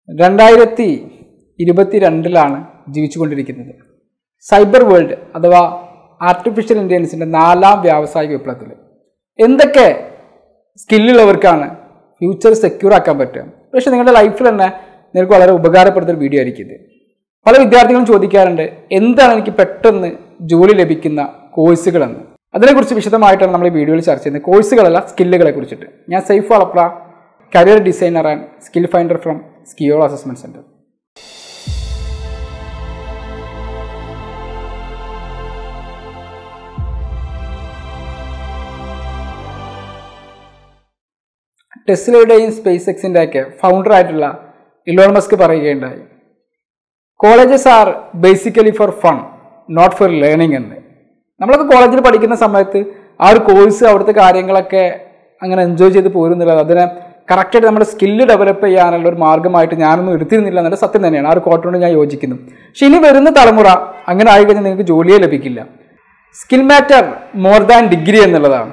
രണ്ടായിരത്തി ഇരുപത്തിരണ്ടിലാണ് ജീവിച്ചുകൊണ്ടിരിക്കുന്നത് സൈബർ വേൾഡ് അഥവാ ആർട്ടിഫിഷ്യൽ ഇൻ്റലിജൻസിൻ്റെ നാലാം വ്യാവസായിക വിപ്ലവത്തിൽ എന്തൊക്കെ സ്കില്ലുള്ളവർക്കാണ് ഫ്യൂച്ചർ സെക്യൂർ ആക്കാൻ പറ്റുക പക്ഷേ നിങ്ങളുടെ ലൈഫിൽ തന്നെ നിങ്ങൾക്ക് വളരെ ഉപകാരപ്പെടുന്ന ഒരു വീഡിയോ ആയിരിക്കും ഇത് പല വിദ്യാർത്ഥികളും ചോദിക്കാറുണ്ട് എന്താണ് എനിക്ക് പെട്ടെന്ന് ജോലി ലഭിക്കുന്ന കോഴ്സുകളെന്ന് അതിനെക്കുറിച്ച് വിശദമായിട്ടാണ് നമ്മൾ ഈ വീഡിയോയിൽ ചർച്ച ചെയ്യുന്നത് കോഴ്സുകളല്ല സ്കില്ലുകളെ കുറിച്ചിട്ട് ഞാൻ Saif Alapra career designer and skill finder from സ്കിയോൾ അസസ്മെൻറ്റ് സെൻറ്റർ ടെസ്ലയുടെയും സ്പേസ് എക്സിൻ്റെ ഒക്കെ ഫൗണ്ടർ ആയിട്ടുള്ള ഇലോൺ മസ്ക് പറയുകയുണ്ടായി colleges are basically for fun not for learning എന്ന് നമ്മളൊക്കെ കോളേജിൽ പഠിക്കുന്ന സമയത്ത് ആ ഒരു കോഴ്സ് അവിടുത്തെ കാര്യങ്ങളൊക്കെ അങ്ങനെ എൻജോയ് ചെയ്ത് പോരുന്നില്ല അതിനെ കറക്റ്റായിട്ട് നമ്മുടെ സ്കില്ല് ഡെവലപ്പ് ചെയ്യാനുള്ള ഒരു മാർഗ്ഗമായിട്ട് ഞാനൊന്നും എടുത്തിരുന്നില്ല എന്നുള്ള സത്യം തന്നെയാണ് ആ ഒരു കോട്ടോട് ഞാൻ യോജിക്കുന്നു പക്ഷെ ഇനി വരുന്ന തലമുറ അങ്ങനെ ആയി കഴിഞ്ഞാൽ നിങ്ങൾക്ക് ജോലിയെ ലഭിക്കില്ല skill matter more than degree എന്നുള്ളതാണ്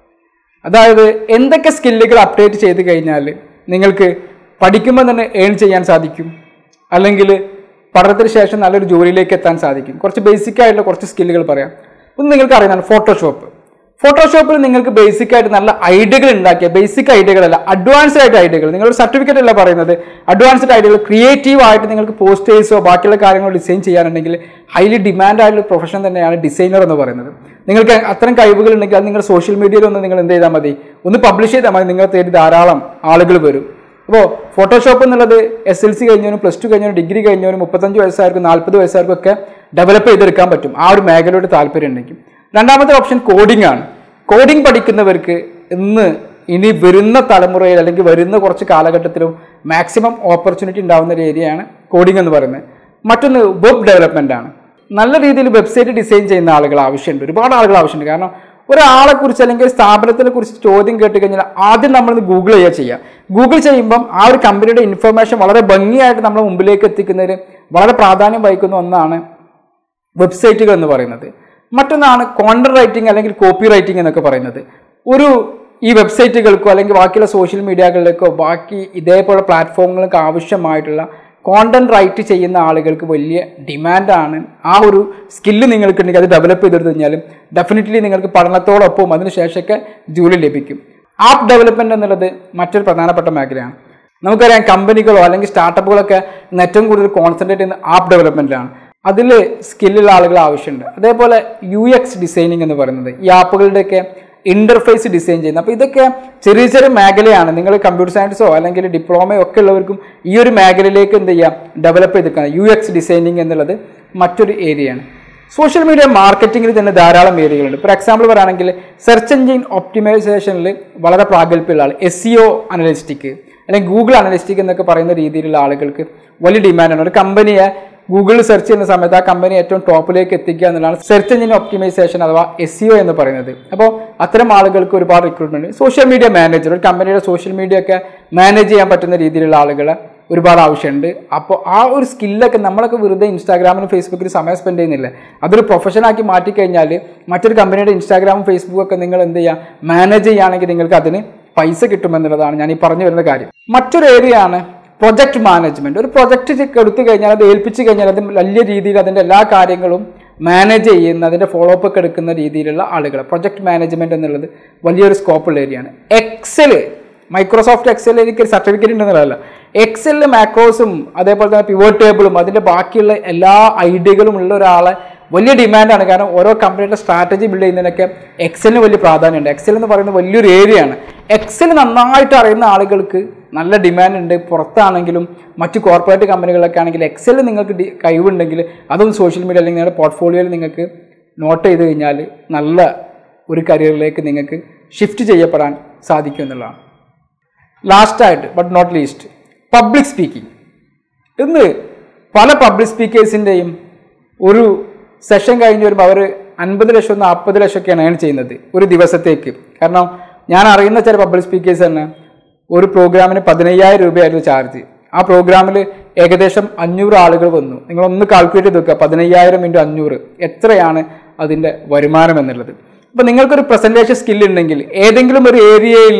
അതായത് എന്തൊക്കെ സ്കില്ലുകൾ അപ്ഡേറ്റ് ചെയ്ത് കഴിഞ്ഞാൽ നിങ്ങൾക്ക് പഠിക്കുമ്പോൾ തന്നെ ഏൺ ചെയ്യാൻ സാധിക്കും അല്ലെങ്കിൽ പഠനത്തിന് ശേഷം നല്ലൊരു ജോലിയിലേക്ക് എത്താൻ സാധിക്കും കുറച്ച് ബേസിക് ആയിട്ടുള്ള കുറച്ച് സ്കില്ലുകൾ പറയാം ഒന്ന് നിങ്ങൾക്ക് അറിയുന്നതാണ് ഫോട്ടോഷോപ്പ് ഫോട്ടോഷോപ്പിൽ നിങ്ങൾക്ക് ബേസിക് ആയിട്ട് നല്ല ഐഡിയകൾ ഉണ്ടാക്കിയ ബേസിക് ഐഡിയകളല്ല അഡ്വാൻസ്ഡ് ആയിട്ട് ഐഡിയകൾ നിങ്ങളൊരു സർട്ടിഫിക്കറ്റ് അല്ല പറയുന്നത് അഡ്വാൻസ്ഡ് ഐഡിയകൾ ക്രിയേറ്റീവ് ആയിട്ട് നിങ്ങൾക്ക് പോസ്റ്റേഴ്സോ ബാക്കിയുള്ള കാര്യങ്ങൾ ഡിസൈൻ ചെയ്യാനുണ്ടെങ്കിൽ ഹൈലി ഡിമാൻഡ് ആയിട്ടുള്ള പ്രൊഫഷൻ തന്നെയാണ് ഡിസൈനർ എന്ന് പറയുന്നത് നിങ്ങൾക്ക് അത്തരം കഴിവുകൾ ഉണ്ടെങ്കിൽ അത് നിങ്ങൾ സോഷ്യൽ മീഡിയയിൽ ഒന്ന് നിങ്ങൾ എന്ത് ചെയ്താൽ മതി ഒന്ന് പബ്ലിഷ് ചെയ്താൽ മതി നിങ്ങൾ തേടി ധാരാളം ആളുകൾ വരും അപ്പോൾ ഫോട്ടോഷോപ്പ് എന്നുള്ളത് എസ് എൽ സി കഴിഞ്ഞവനും പ്ലസ് ടു കഴിഞ്ഞവനും ഡിഗ്രി കഴിഞ്ഞവനും മുപ്പത്തഞ്ച് വയസ്സാർക്കും നാൽപ്പത് വയസ്സാർക്കും ഒക്കെ ഡെവലപ്പ് ചെയ്തെടുക്കാൻ പറ്റും ആ ഒരു മേഖലയോട് താല്പര്യം ഉണ്ടെങ്കിൽ രണ്ടാമത്തെ ഓപ്ഷൻ കോഡിംഗ് ആണ് കോഡിംഗ് പഠിക്കുന്നവർക്ക് ഇന്ന് ഇനി വരുന്ന തലമുറയിൽ അല്ലെങ്കിൽ വരുന്ന കുറച്ച് കാലഘട്ടത്തിലും മാക്സിമം ഓപ്പർച്യൂണിറ്റി ഉണ്ടാകുന്ന ഒരു ഏരിയയാണ് കോഡിംഗ് എന്ന് പറയുന്നത് മറ്റൊന്ന് വെബ് ഡെവലപ്മെൻ്റ് ആണ് നല്ല രീതിയിൽ വെബ്സൈറ്റ് ഡിസൈൻ ചെയ്യുന്ന ആളുകൾ ആവശ്യമുണ്ട് ഒരുപാട് ആളുകൾ ആവശ്യമുണ്ട് കാരണം ഒരാളെ കുറിച്ച് അല്ലെങ്കിൽ ഒരു സ്ഥാപനത്തിനെ കുറിച്ച് ചോദ്യം കേട്ട് കഴിഞ്ഞാൽ ആദ്യം നമ്മൾ ഗൂഗിൾ ചെയ്യുക ചെയ്യുക ഗൂഗിൾ ചെയ്യുമ്പം ആ ഒരു കമ്പനിയുടെ ഇൻഫർമേഷൻ വളരെ ഭംഗിയായിട്ട് നമ്മുടെ മുമ്പിലേക്ക് എത്തിക്കുന്നതിന് വളരെ പ്രാധാന്യം വഹിക്കുന്ന ഒന്നാണ് വെബ്സൈറ്റുകൾ എന്ന് പറയുന്നത് മറ്റൊന്നാണ് കോണ്ടന്റ് റൈറ്റിംഗ് അല്ലെങ്കിൽ കോപ്പി റൈറ്റിംഗ് എന്നൊക്കെ പറയുന്നത് ഒരു ഈ വെബ്സൈറ്റുകൾക്കോ അല്ലെങ്കിൽ ബാക്കിയുള്ള സോഷ്യൽ മീഡിയകളിലേക്കോ ബാക്കി ഇതേപോലെ പ്ലാറ്റ്ഫോമുകൾക്ക് ആവശ്യമായിട്ടുള്ള കോണ്ടന്റ് റൈറ്റ് ചെയ്യുന്ന ആളുകൾക്ക് വലിയ ഡിമാൻഡാണ് ആ ഒരു സ്കില്ല് നിങ്ങൾക്കുണ്ടെങ്കിൽ അത് ഡെവലപ്പ് ചെയ്തെടുത്തു കഴിഞ്ഞാലും ഡെഫിനറ്റ്ലി നിങ്ങൾക്ക് പഠനത്തോടൊപ്പം അതിനുശേഷമൊക്കെ ജോലി ലഭിക്കും ആപ്പ് ഡെവലപ്മെന്റ് എന്നുള്ളത് മറ്റൊരു പ്രധാനപ്പെട്ട മേഖലയാണ് നമുക്കറിയാം കമ്പനികളോ അല്ലെങ്കിൽ സ്റ്റാർട്ടപ്പുകളൊക്കെ ഇന്ന് ഏറ്റവും കൂടുതൽ കോൺസെൻട്രേറ്റ് ചെയ്യുന്ന ആപ്പ് ഡെവലപ്മെന്റിലാണ് അതിൽ സ്കില്ലുള്ള ആളുകൾ ആവശ്യമുണ്ട് അതേപോലെ യു എക്സ് ഡിസൈനിങ് എന്ന് പറയുന്നത് ഈ ആപ്പുകളുടെയൊക്കെ ഇന്റർഫേസ് ഡിസൈൻ ചെയ്യുന്നത് അപ്പോൾ ഇതൊക്കെ ചെറിയ ചെറിയ മേഖലയാണ് നിങ്ങൾ കമ്പ്യൂട്ടർ സയൻസോ അല്ലെങ്കിൽ ഡിപ്ലോമയോ ഒക്കെ ഉള്ളവർക്കും ഈ ഒരു മേഖലയിലേക്ക് എന്ത് ചെയ്യാം ഡെവലപ്പ് ചെയ്തെടുക്കാം യു എക്സ് ഡിസൈനിങ് എന്നുള്ളത് മറ്റൊരു ഏരിയയാണ് സോഷ്യൽ മീഡിയ മാർക്കറ്റിംഗിൽ തന്നെ ധാരാളം ഏരിയകളുണ്ട് ഫോർ എക്സാമ്പിൾ പറയുകയാണെങ്കിൽ സെർച്ച് എഞ്ചിൻ ഒപ്റ്റിമൈസേഷനിൽ വളരെ പ്രാഗൽഭ്യമുള്ള ആൾ എസ് സി ഒ അനലിസ്റ്റിക് അല്ലെങ്കിൽ ഗൂഗിൾ അനലിസ്റ്റിക് എന്നൊക്കെ പറയുന്ന രീതിയിലുള്ള ആളുകൾക്ക് വലിയ ഡിമാൻഡാണ് ഒരു കമ്പനിയെ ഗൂഗിളിൽ സെർച്ച് ചെയ്യുന്ന സമയത്ത് ആ കമ്പനി ഏറ്റവും ടോപ്പിലേക്ക് എത്തിക്കുക എന്നുള്ളതാണ് സെർച്ച് എഞ്ചിൻ ഒപ്റ്റിമൈസേഷൻ അഥവാ എസ് സി ഒ എന്ന് പറയുന്നത് അപ്പോൾ അത്തരം ആളുകൾക്ക് ഒരുപാട് റിക്രൂട്ട്മെന്റ് സോഷ്യൽ മീഡിയ മാനേജർ ഒരു കമ്പനിയുടെ സോഷ്യൽ മീഡിയ ഒക്കെ മാനേജ് ചെയ്യാൻ പറ്റുന്ന രീതിയിലുള്ള ആളുകളെ ഒരുപാട് ആവശ്യമുണ്ട് അപ്പോൾ ആ ഒരു സ്കില്ലൊക്കെ നമ്മളൊക്കെ വെറുതെ ഇൻസ്റ്റാഗ്രാമിലും ഫേസ്ബുക്കിലും സമയം സ്പെൻഡ് ചെയ്യുന്നില്ല അതൊരു പ്രൊഫഷനാക്കി മാറ്റിക്കഴിഞ്ഞാൽ മറ്റൊരു കമ്പനിയുടെ ഇൻസ്റ്റാഗ്രാമും ഫേസ്ബുക്കും ഒക്കെ നിങ്ങൾ എന്ത് ചെയ്യുക മാനേജ് ചെയ്യുകയാണെങ്കിൽ നിങ്ങൾക്ക് അതിന് പൈസ കിട്ടുമെന്നുള്ളതാണ് ഞാൻ ഈ പറഞ്ഞു വരുന്ന കാര്യം മറ്റൊരു ഏരിയ ആണ് പ്രൊജക്ട് മാനേജ്മെന്റ് ഒരു പ്രൊജക്ട് എടുത്തു കഴിഞ്ഞാൽ അത് ഏൽപ്പിച്ചു കഴിഞ്ഞാൽ അത് വലിയ രീതിയിൽ അതിൻ്റെ എല്ലാ കാര്യങ്ങളും മാനേജ് ചെയ്യുന്ന അതിൻ്റെ ഫോളോ അപ്പ് ഒക്കെ എടുക്കുന്ന രീതിയിലുള്ള ആളുകൾ പ്രൊജക്ട് മാനേജ്മെന്റ് എന്നുള്ളത് വലിയൊരു സ്കോപ്പുള്ള ഏരിയയാണ് എക്സല് മൈക്രോസോഫ്റ്റ് എക്സൽ എനിക്ക് സർട്ടിഫിക്കറ്റ് ഉണ്ടെന്നുള്ളതല്ല എക്സലിൽ മാക്രോസും അതേപോലെ തന്നെ പിവോട്ട് ടേബിളും അതിൻ്റെ ബാക്കിയുള്ള എല്ലാ ഐഡിയകളും ഉള്ള ഒരാളെ വലിയ ഡിമാൻഡാണ് കാരണം ഓരോ കമ്പനിയുടെ സ്ട്രാറ്റജി ബിൽഡ് ചെയ്യുന്നതിനൊക്കെ എക്സലിന് വലിയ പ്രാധാന്യമുണ്ട് എക്സൽ എന്ന് പറയുന്നത് വലിയൊരു ഏരിയയാണ് എക്സൽ നന്നായിട്ട് അറിയുന്ന ആളുകൾക്ക് നല്ല ഡിമാൻഡ് ഉണ്ട് പുറത്താണെങ്കിലും മറ്റ് കോർപ്പറേറ്റ് കമ്പനികളൊക്കെ ആണെങ്കിൽ എക്സലിൽ നിങ്ങൾക്ക് ഡി- കഴിവുണ്ടെങ്കിൽ അതും സോഷ്യൽ മീഡിയ അല്ലെങ്കിൽ നിങ്ങളുടെ പോർട്ട്ഫോളിയോയിൽ നിങ്ങൾക്ക് നോട്ട് ചെയ്ത് കഴിഞ്ഞാൽ നല്ല ഒരു കരിയറിലേക്ക് നിങ്ങൾക്ക് ഷിഫ്റ്റ് ചെയ്യപ്പെടാൻ സാധിക്കും എന്നുള്ളതാണ് ലാസ്റ്റായിട്ട് but not least public speaking ഇന്ന് പല പബ്ലിക് സ്പീക്കേഴ്സിൻ്റെയും ഒരു സെഷൻ കഴിഞ്ഞ് വരുമ്പോൾ അവർ അൻപത് ലക്ഷം നാൽപ്പത് ലക്ഷമൊക്കെയാണ് ഏൺ ചെയ്യുന്നത് ഒരു ദിവസത്തേക്ക് കാരണം ഞാൻ അറിയുന്ന ചില പബ്ലിക് സ്പീക്കേഴ്സ് തന്നെ ഒരു പ്രോഗ്രാമിന് പതിനയ്യായിരം രൂപയായിരുന്നു ചാർജ് ആ പ്രോഗ്രാമിൽ ഏകദേശം അഞ്ഞൂറ് ആളുകൾ വന്നു നിങ്ങളൊന്ന് കാൽക്കുലേറ്റ് ചെയ്ത് നോക്കുക പതിനയ്യായിരം ഇൻറ്റു അഞ്ഞൂറ് എത്രയാണ് അതിൻ്റെ വരുമാനം എന്നുള്ളത് അപ്പോൾ നിങ്ങൾക്കൊരു പ്രസൻറ്റേഷൻ സ്കിൽ ഉണ്ടെങ്കിൽ ഏതെങ്കിലും ഒരു ഏരിയയിൽ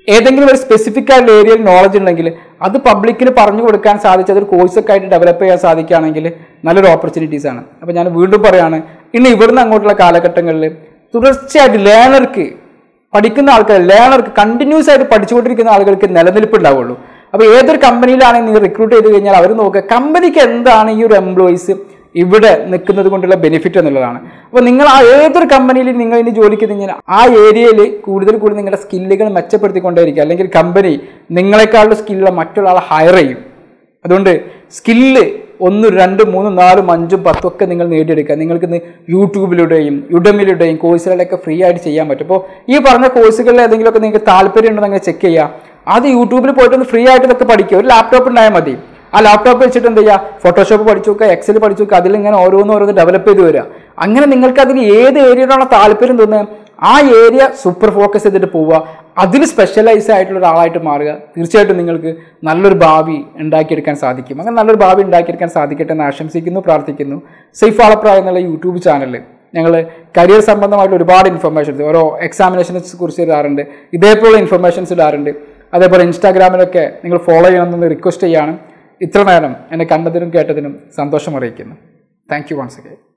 ഏതെങ്കിലും ഒരു സ്പെസിഫിക് ആയിട്ടുള്ള ഏരിയയിൽ നോളജ് ഉണ്ടെങ്കിൽ അത് പബ്ലിക്കിന് പറഞ്ഞു കൊടുക്കാൻ സാധിച്ചത് ഒരു കോഴ്സൊക്കെ ആയിട്ട് ഡെവലപ്പ് ചെയ്യാൻ സാധിക്കുകയാണെങ്കിൽ നല്ലൊരു ഓപ്പർച്യൂണിറ്റീസ് ആണ് അപ്പോൾ ഞാൻ വീണ്ടും പറയാണ് ഇനി ഇവിടുന്ന് അങ്ങോട്ടുള്ള കാലഘട്ടങ്ങളിൽ തുടർച്ചയായിട്ട് ലേണർക്ക് പഠിക്കുന്ന ആൾക്കാർ ലേണർക്ക് കണ്ടിന്യൂസ് ആയിട്ട് പഠിച്ചുകൊണ്ടിരിക്കുന്ന ആളുകൾക്ക് നിലനിൽപ്പ് ഉണ്ടാവുള്ളൂ അപ്പോൾ ഏതൊരു കമ്പനിയിലാണെങ്കിൽ നിങ്ങൾ റിക്രൂട്ട് ചെയ്ത് കഴിഞ്ഞാൽ അവർ നോക്കുക കമ്പനിക്ക് എന്താണ് ഈ ഒരു എംപ്ലോയീസ് ഇവിടെ നിൽക്കുന്നത് കൊണ്ടുള്ള ബെനിഫിറ്റ് എന്നുള്ളതാണ് അപ്പോൾ നിങ്ങൾ ആ ഏതൊരു കമ്പനിയിൽ നിങ്ങൾ ഇനി ജോലിക്ക് കഴിഞ്ഞാൽ ആ ഏരിയയിൽ കൂടുതൽ കൂടുതൽ നിങ്ങളുടെ സ്കില്ലുകൾ മെച്ചപ്പെടുത്തിക്കൊണ്ടേയിരിക്കുക അല്ലെങ്കിൽ കമ്പനി നിങ്ങളെക്കാളുള്ള സ്കില്ലുള്ള മറ്റുള്ള ആളെ ഹയർ ചെയ്യും അതുകൊണ്ട് സ്കില്ല് ഒന്ന് രണ്ട് മൂന്ന് നാലും അഞ്ചും പത്തും ഒക്കെ നിങ്ങൾ നേടിയെടുക്കുക നിങ്ങൾക്ക് ഇന്ന് യൂട്യൂബിലൂടെയും യുഡമിലൂടെയും കോഴ്സുകളിലൊക്കെ ഫ്രീ ആയിട്ട് ചെയ്യാൻ പറ്റും അപ്പോൾ ഈ പറഞ്ഞ കോഴ്സുകളിൽ ഏതെങ്കിലുമൊക്കെ നിങ്ങൾക്ക് താല്പര്യം ഉണ്ടോ നിങ്ങൾ ചെക്ക് ചെയ്യുക അത് യൂട്യൂബിൽ പോയിട്ട് ഒന്ന് ഫ്രീ ആയിട്ട് ഇതൊക്കെ പഠിക്കുക ഒരു ലാപ്ടോപ്പ് ഉണ്ടായാൽ മതി ആ ലാപ്ടോപ്പ് വെച്ചിട്ട് എന്ത് ചെയ്യുക ഫോട്ടോഷോപ്പ് പഠിച്ചു നോക്കുക എക്സൽ പഠിച്ചു നോക്കുക അതിലിങ്ങനെ ഓരോന്ന് ഓരോന്ന് ഡെവലപ്പ് ചെയ്ത് വരിക അങ്ങനെ നിങ്ങൾക്ക് അതിൽ ഏത് ഏരിയയിലാണ് താല്പര്യം തോന്നുന്നത് ആ ഏരിയ സൂപ്പർ ഫോക്കസ് ചെയ്തിട്ട് പോവുക അതിൽ സ്പെഷ്യലൈസ് ആയിട്ടുള്ള ഒരാളായിട്ട് മാറുക തീർച്ചയായിട്ടും നിങ്ങൾക്ക് നല്ലൊരു ഭാവി ഉണ്ടാക്കിയെടുക്കാൻ സാധിക്കും അങ്ങനെ നല്ലൊരു ഭാവി ഉണ്ടാക്കിയെടുക്കാൻ സാധിക്കട്ടെ എന്ന് ആശംസിക്കുന്നു പ്രാർത്ഥിക്കുന്നു സേഫ് ആളപ്രായ എന്നുള്ള യൂട്യൂബ് ചാനലിൽ ഞങ്ങൾ കരിയർ സംബന്ധമായിട്ട് ഒരുപാട് ഇൻഫർമേഷൻസ് ഓരോ എക്സാമിനേഷനെ കുറിച്ച് ഇടാറുണ്ട് ഇതേപോലുള്ള ഇൻഫർമേഷൻസ് ഇടാറുണ്ട് അതേപോലെ ഇൻസ്റ്റാഗ്രാമിലൊക്കെ നിങ്ങൾ ഫോളോ ചെയ്യണമെന്ന് റിക്വസ്റ്റ് ചെയ്യാണ് ഇത്ര നേരം എന്നെ കണ്ടതിനും കേട്ടതിനും സന്തോഷം അറിയിക്കുന്നു താങ്ക് യു വൺസ് അഗൈൻ